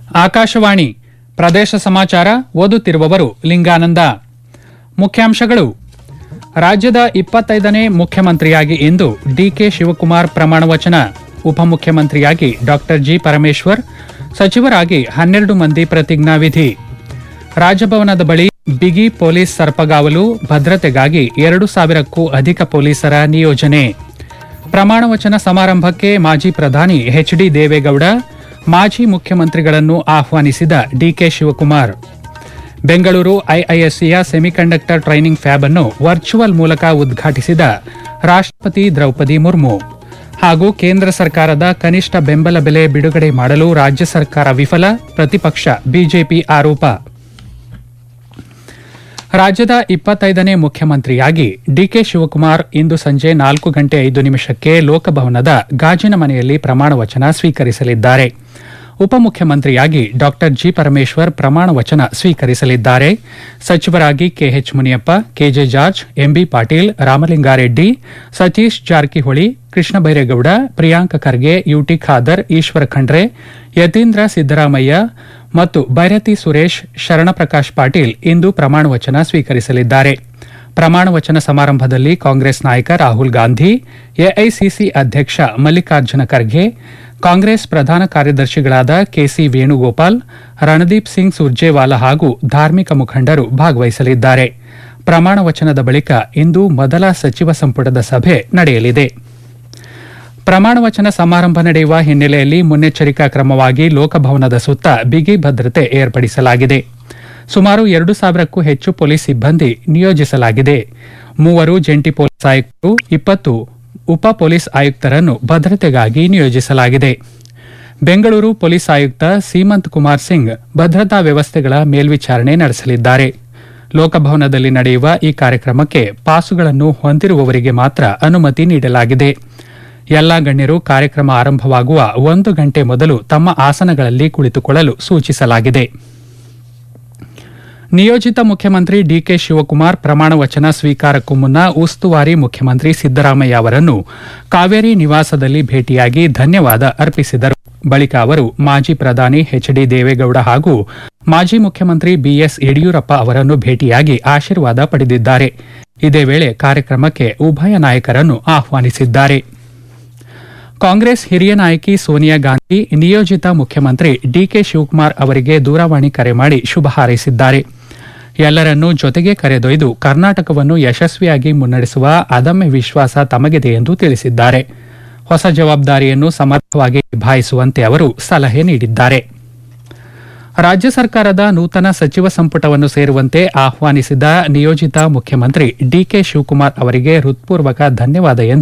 ಆಕಾಶವಾಣಿ ಪ್ರದೇಶ ಸಮಾಚಾರ ಓದುತ್ತಿರುವವರು ಲಿಂಗಾನಂದ ಮುಖ್ಯಾಂಶಗಳು ರಾಜ್ಯದ ಇಪ್ಪತ್ತೈದನೇ ಮುಖ್ಯಮಂತ್ರಿಯಾಗಿ ಇಂದು ಡಿಕೆ ಶಿವಕುಮಾರ್ ಪ್ರಮಾಣ ವಚನ ಉಪಮುಖ್ಯಮಂತ್ರಿಯಾಗಿ ಡಾ ಜಿ ಪರಮೇಶ್ವರ್ ಸಚಿವರಾಗಿ ಹನ್ನೆರಡು ಮಂದಿ ಪ್ರತಿಜ್ಞಾವಿಧಿ ರಾಜಭವನದ ಬಳಿ ಬಿಗಿ ಪೊಲೀಸ್ ಸರ್ಪಗಾವಲು ಭದ್ರತೆಗಾಗಿ ಎರಡು ಸಾವಿರಕ್ಕೂ ಅಧಿಕ ಪೊಲೀಸರ ನಿಯೋಜನೆ ಪ್ರಮಾಣ ವಚನ ಸಮಾರಂಭಕ್ಕೆ ಮಾಜಿ ಪ್ರಧಾನಿ ಎಚ್ ಡಿ ದೇವೇಗೌಡ ಮಾಜಿ ಮುಖ್ಯಮಂತ್ರಿಗಳನ್ನು ಆಹ್ವಾನಿಸಿದ ಡಿಕೆ ಶಿವಕುಮಾರ್ ಬೆಂಗಳೂರು ಐಐಎಸ್ಸಿಯ ಸೆಮಿಕಂಡಕ್ಟರ್ ಟ್ರೈನಿಂಗ್ ಫ್ಯಾಬ್ ಅನ್ನು ವರ್ಚುವಲ್ ಮೂಲಕ ಉದ್ಘಾಟಿಸಿದ ರಾಷ್ಟ್ರಪತಿ ದ್ರೌಪದಿ ಮುರ್ಮು ಹಾಗೂ ಕೇಂದ್ರ ಸರ್ಕಾರದ ಕನಿಷ್ಠ ಬೆಂಬಲ ಬೆಲೆ ಬಿಡುಗಡೆ ಮಾಡಲು ರಾಜ್ಯ ಸರ್ಕಾರ ವಿಫಲ ಪ್ರತಿಪಕ್ಷ ಬಿಜೆಪಿ ಆರೋಪ ರಾಜ್ಯದ ಇಪ್ಪತ್ತೈದನೇ ಮುಖ್ಯಮಂತ್ರಿಯಾಗಿ ಡಿಕೆ ಶಿವಕುಮಾರ್ ಇಂದು ಸಂಜೆ ನಾಲ್ಕು ಗಂಟೆ ಐದು ನಿಮಿಷಕ್ಕೆ ಲೋಕಭವನದ ಗಾಜಿನ ಮನೆಯಲ್ಲಿ ಪ್ರಮಾಣ ವಚನ ಸ್ವೀಕರಿಸಲಿದ್ದಾರೆ ಉಪಮುಖ್ಯಮಂತ್ರಿಯಾಗಿ ಡಾ ಜಿ ಪರಮೇಶ್ವರ್ ಪ್ರಮಾಣ ವಚನ ಸ್ವೀಕರಿಸಲಿದ್ದಾರೆ ಸಚಿವರಾಗಿ KH Muniyappa KJ George MB Patil Ramalinga Reddy Satish Jarkiholi Krishna Byre Gowda Priyank Kharge UT Khader Eshwar Khandre Yathindra Siddaramaiah ಮತ್ತು ಬೈರತಿ ಸುರೇಶ್ ಶರಣಪ್ರಕಾಶ್ ಪಾಟೀಲ್ ಇಂದು ಪ್ರಮಾಣ ವಚನ ಸ್ವೀಕರಿಸಲಿದ್ದಾರೆ ಪ್ರಮಾಣ ವಚನ ಸಮಾರಂಭದಲ್ಲಿ ಕಾಂಗ್ರೆಸ್ ನಾಯಕ ರಾಹುಲ್ ಗಾಂಧಿ ಎಐಸಿಸಿ ಅಧ್ಯಕ್ಷ ಮಲ್ಲಿಕಾರ್ಜುನ ಖರ್ಗೆ ಕಾಂಗ್ರೆಸ್ ಪ್ರಧಾನ ಕಾರ್ಯದರ್ಶಿಗಳಾದ ಕೆಸಿ ವೇಣುಗೋಪಾಲ್ ರಣದೀಪ್ ಸಿಂಗ್ ಸುರ್ಜೇವಾಲಾ ಹಾಗೂ ಧಾರ್ಮಿಕ ಮುಖಂಡರು ಭಾಗವಹಿಸಲಿದ್ದಾರೆ ಪ್ರಮಾಣ ವಚನದ ಬಳಿಕ ಇಂದು ಮೊದಲ ಸಚಿವ ಸಂಪುಟದ ಸಭೆ ನಡೆಯಲಿದೆ ಪ್ರಮಾಣ ವಚನ ಸಮಾರಂಭ ನಡೆಯುವ ಹಿನ್ನೆಲೆಯಲ್ಲಿ ಮುನ್ನೆಚ್ಚರಿಕಾ ಕ್ರಮವಾಗಿ ಲೋಕಭವನದ ಸುತ್ತ ಬಿಗಿ ಭದ್ರತೆ ಏರ್ಪಡಿಸಲಾಗಿದೆ ಸುಮಾರು ಎರಡು ಸಾವಿರಕ್ಕೂ ಹೆಚ್ಚು ಪೊಲೀಸ್ ಸಿಬ್ಬಂದಿ ನಿಯೋಜಿಸಲಾಗಿದೆ ಮೂವರು ಜಂಟಿ ಪೊಲೀಸ್ ಆಯುಕ್ತರು ಇಪ್ಪತ್ತು ಉಪ ಪೊಲೀಸ್ ಆಯುಕ್ತರನ್ನು ಭದ್ರತೆಗಾಗಿ ನಿಯೋಜಿಸಲಾಗಿದೆ ಬೆಂಗಳೂರು ಪೊಲೀಸ್ ಆಯುಕ್ತ ಸೀಮಂತ್ ಕುಮಾರ್ ಸಿಂಗ್ ಭದ್ರತಾ ವ್ಯವಸ್ಥೆಗಳ ಮೇಲ್ವಿಚಾರಣೆ ನಡೆಸಲಿದ್ದಾರೆ ಲೋಕಭವನದಲ್ಲಿ ನಡೆಯುವ ಈ ಕಾರ್ಯಕ್ರಮಕ್ಕೆ ಪಾಸುಗಳನ್ನು ಹೊಂದಿರುವವರಿಗೆ ಮಾತ್ರ ಅನುಮತಿ ನೀಡಲಾಗಿದೆ ಎಲ್ಲಾ ಗಣ್ಯರು ಕಾರ್ಯಕ್ರಮ ಆರಂಭವಾಗುವ ಒಂದು ಗಂಟೆ ಮೊದಲು ತಮ್ಮ ಆಸನಗಳಲ್ಲಿ ಕುಳಿತುಕೊಳ್ಳಲು ಸೂಚಿಸಲಾಗಿದೆ ನಿಯೋಜಿತ ಮುಖ್ಯಮಂತ್ರಿ ಡಿಕೆ ಶಿವಕುಮಾರ್ ಪ್ರಮಾಣ ವಚನ ಸ್ವೀಕಾರಕ್ಕೂ ಮುನ್ನ ಉಸ್ತುವಾರಿ ಮುಖ್ಯಮಂತ್ರಿ ಸಿದ್ದರಾಮಯ್ಯ ಅವರನ್ನು ಕಾವೇರಿ ನಿವಾಸದಲ್ಲಿ ಭೇಟಿಯಾಗಿ ಧನ್ಯವಾದ ಅರ್ಪಿಸಿದರು ಬಳಿಕ ಅವರು ಮಾಜಿ ಪ್ರಧಾನಿ ಎಚ್ ಡಿ ದೇವೇಗೌಡ ಹಾಗೂ ಮಾಜಿ ಮುಖ್ಯಮಂತ್ರಿ ಬಿಎಸ್ ಯಡಿಯೂರಪ್ಪ ಅವರನ್ನು ಭೇಟಿಯಾಗಿ ಆಶೀರ್ವಾದ ಪಡೆದಿದ್ದಾರೆ ಇದೇ ವೇಳೆ ಕಾರ್ಯಕ್ರಮಕ್ಕೆ ಉಭಯ ನಾಯಕರನ್ನು ಆಹ್ವಾನಿಸಿದ್ದಾರೆ ಕಾಂಗ್ರೆಸ್ ಹಿರಿಯ ನಾಯಕಿ ಸೋನಿಯಾ ಗಾಂಧಿ ನಿಯೋಜಿತ ಮುಖ್ಯಮಂತ್ರಿ ಡಿಕೆ ಶಿವಕುಮಾರ್ ಅವರಿಗೆ ದೂರವಾಣಿ ಕರೆ ಮಾಡಿ ಶುಭ ಹಾರೈಸಿದ್ದಾರೆ ಎಲ್ಲರನ್ನೂ ಜೊತೆಗೆ ಕರೆದೊಯ್ದು ಕರ್ನಾಟಕವನ್ನು ಯಶಸ್ವಿಯಾಗಿ ಮುನ್ನಡೆಸುವ ಅದಮ್ಯ ವಿಶ್ವಾಸ ತಮಗಿದೆ ಎಂದು ತಿಳಿಸಿದ್ದಾರೆ ಹೊಸ ಜವಾಬ್ದಾರಿಯನ್ನು ಸಮರ್ಥವಾಗಿ ನಿಭಾಯಿಸುವಂತೆ ಅವರು ಸಲಹೆ ನೀಡಿದ್ದಾರೆ ರಾಜ್ಯ ಸರ್ಕಾರದ ನೂತನ ಸಚಿವ ಸಂಪುಟವನ್ನು ಸೇರುವಂತೆ ಆಹ್ವಾನಿಸಿದ ನಿಯೋಜಿತ ಮುಖ್ಯಮಂತ್ರಿ ಡಿಕೆ ಶಿವಕುಮಾರ್ ಅವರಿಗೆ ಹೃತ್ಪೂರ್ವಕ ಧನ್ಯವಾದ ಎಂದು